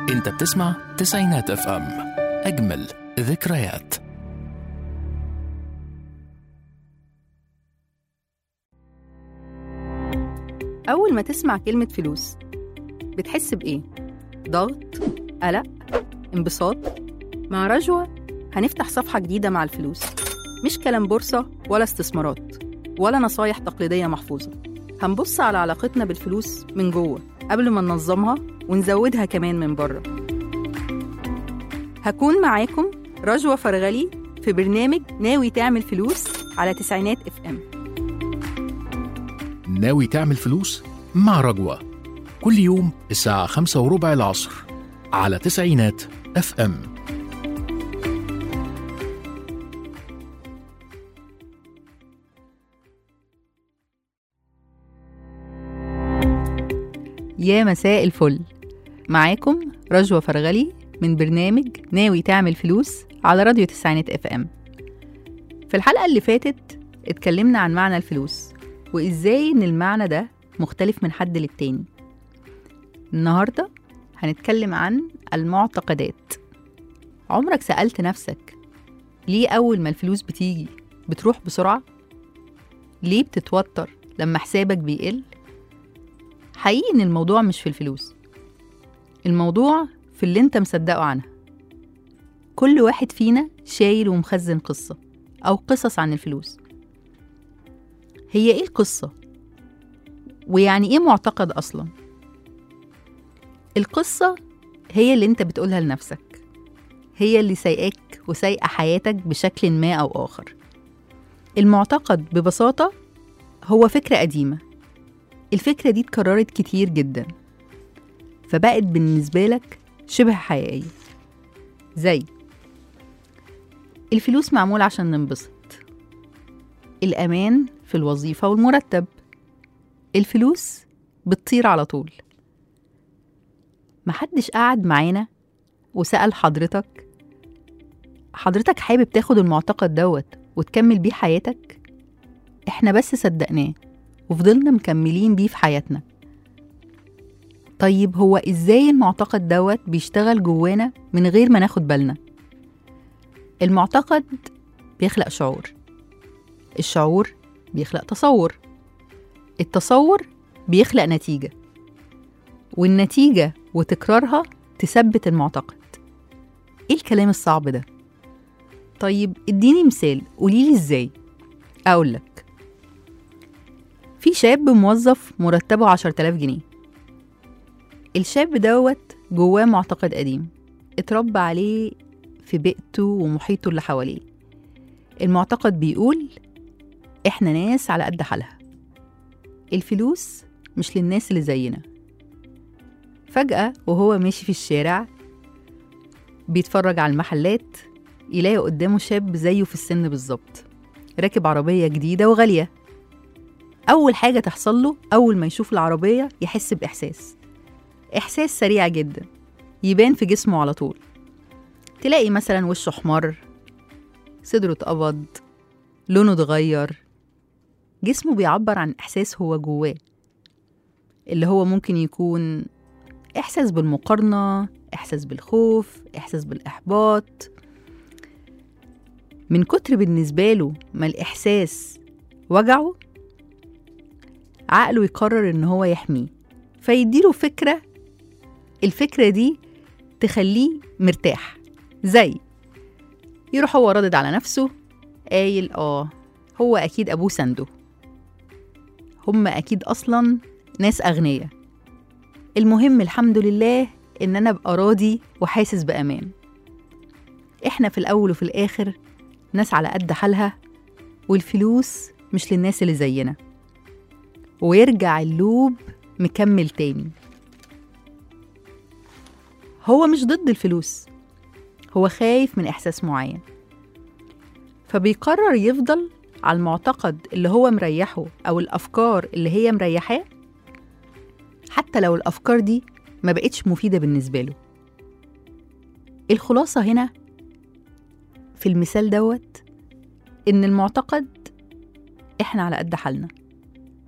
انت بتسمع تسعينات اف ام اجمل ذكريات أول ما تسمع كلمة فلوس بتحس بإيه؟ ضغط؟ قلق؟ انبساط؟ مع رجوة هنفتح صفحة جديدة مع الفلوس مش كلام بورصة ولا استثمارات ولا نصايح تقليدية محفوظة هنبص على علاقتنا بالفلوس من جوه قبل ما ننظمها ونزودها كمان من بره هكون معاكم رجوة فرغلي في برنامج ناوي تعمل فلوس على تسعينات اف ام ناوي تعمل فلوس مع رجوة كل يوم الساعة خمسة وربع العصر على تسعينات اف ام يا مساء الفل معاكم رجوة فرغلي من برنامج ناوي تعمل فلوس على راديو تسعينات اف ام في الحلقة اللي فاتت اتكلمنا عن معنى الفلوس وازاي ان المعنى ده مختلف من حد للتاني النهاردة هنتكلم عن المعتقدات عمرك سألت نفسك ليه أول ما الفلوس بتيجي بتروح بسرعة؟ ليه بتتوتر لما حسابك بيقل؟ حقيقي إن الموضوع مش في الفلوس الموضوع في اللي انت مصدقه عنها كل واحد فينا شايل ومخزن قصة أو قصص عن الفلوس هي ايه القصة؟ ويعني ايه معتقد أصلا؟ القصة هي اللي انت بتقولها لنفسك هي اللي سايقاك وسايقة حياتك بشكل ما أو آخر المعتقد ببساطة هو فكرة قديمة الفكرة دي اتكررت كتير جدا فبقت بالنسبة لك شبه حقيقية زي الفلوس معمول عشان ننبسط الأمان في الوظيفة والمرتب الفلوس بتطير على طول محدش قعد معانا وسأل حضرتك حضرتك حابب تاخد المعتقد دوت وتكمل بيه حياتك احنا بس صدقناه وفضلنا مكملين بيه في حياتنا طيب هو ازاي المعتقد دوت بيشتغل جوانا من غير ما ناخد بالنا المعتقد بيخلق شعور الشعور بيخلق تصور التصور بيخلق نتيجة والنتيجة وتكرارها تثبت المعتقد ايه الكلام الصعب ده طيب اديني مثال قوليلي ازاي اقولك في شاب موظف مرتبه عشر تلاف جنيه الشاب دوت جواه معتقد قديم اتربى عليه في بيئته ومحيطه اللي حواليه المعتقد بيقول احنا ناس على قد حالها الفلوس مش للناس اللي زينا فجأة وهو ماشي في الشارع بيتفرج على المحلات يلاقي قدامه شاب زيه في السن بالظبط راكب عربية جديدة وغالية أول حاجة تحصل له أول ما يشوف العربية يحس بإحساس إحساس سريع جدا يبان في جسمه على طول تلاقي مثلا وشه احمر صدره اتقبض لونه اتغير جسمه بيعبر عن إحساس هو جواه اللي هو ممكن يكون إحساس بالمقارنة إحساس بالخوف إحساس بالإحباط من كتر بالنسبة له ما الإحساس وجعه عقله يقرر إن هو يحميه فيديله فكرة الفكرة دي تخليه مرتاح زي يروح هو رادد على نفسه قايل اه هو أكيد أبوه سنده هم أكيد أصلا ناس أغنياء المهم الحمد لله إن أنا أبقى راضي وحاسس بأمان إحنا في الأول وفي الآخر ناس على قد حالها والفلوس مش للناس اللي زينا ويرجع اللوب مكمل تاني هو مش ضد الفلوس هو خايف من إحساس معين فبيقرر يفضل على المعتقد اللي هو مريحه أو الأفكار اللي هي مريحاه حتى لو الأفكار دي ما بقتش مفيدة بالنسبة له الخلاصة هنا في المثال دوت إن المعتقد إحنا على قد حالنا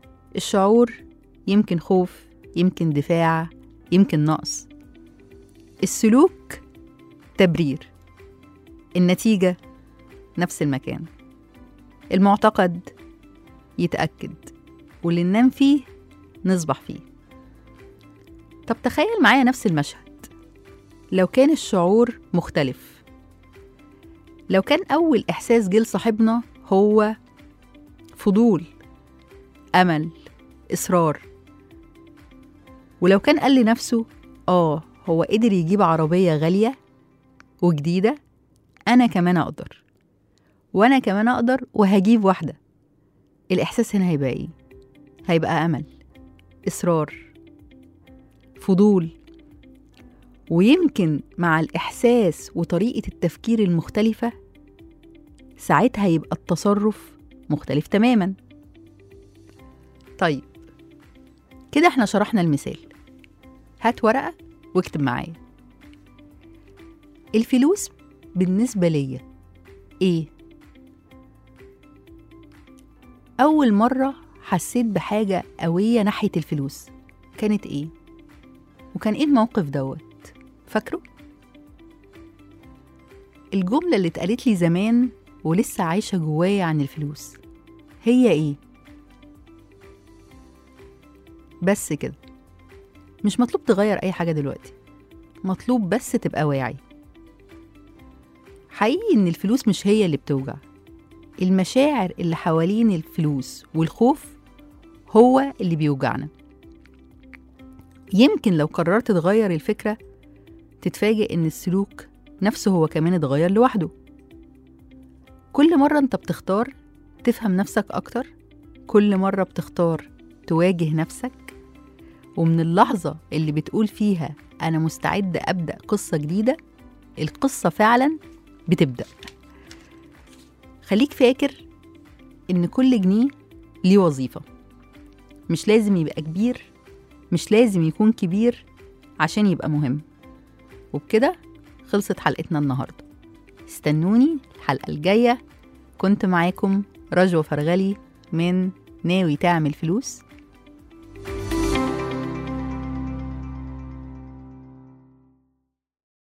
الشعور يمكن خوف يمكن دفاع يمكن نقص السلوك تبرير النتيجة نفس المكان المعتقد يتأكد واللي ننام فيه نصبح فيه طب تخيل معايا نفس المشهد لو كان الشعور مختلف لو كان أول إحساس جه لصاحبنا هو فضول أمل إصرار ولو كان قال لنفسه آه هو قدر يجيب عربية غالية وجديدة أنا كمان أقدر وأنا كمان أقدر وهجيب واحدة الإحساس هنا هيبقى إيه؟ هيبقى أمل إصرار فضول ويمكن مع الإحساس وطريقة التفكير المختلفة ساعتها يبقى التصرف مختلف تماما طيب كده احنا شرحنا المثال هات ورقة واكتب معايا الفلوس بالنسبة ليا ايه؟ أول مرة حسيت بحاجة قوية ناحية الفلوس كانت ايه؟ وكان ايه الموقف دوت؟ فاكره؟ الجملة اللي اتقالت لي زمان ولسه عايشة جوايا عن الفلوس هي ايه؟ بس كده مش مطلوب تغير أي حاجة دلوقتي مطلوب بس تبقى واعي حقيقي إن الفلوس مش هي اللي بتوجع المشاعر اللي حوالين الفلوس والخوف هو اللي بيوجعنا يمكن لو قررت تغير الفكرة تتفاجئ إن السلوك نفسه هو كمان اتغير لوحده كل مرة انت بتختار تفهم نفسك أكتر كل مرة بتختار تواجه نفسك ومن اللحظة اللي بتقول فيها أنا مستعد أبدأ قصة جديدة القصة فعلا بتبدأ خليك فاكر إن كل جنيه ليه وظيفة مش لازم يبقى كبير مش لازم يكون كبير عشان يبقى مهم وبكده خلصت حلقتنا النهاردة استنوني الحلقة الجاية كنت معاكم رجوة فرغلي من ناوي تعمل فلوس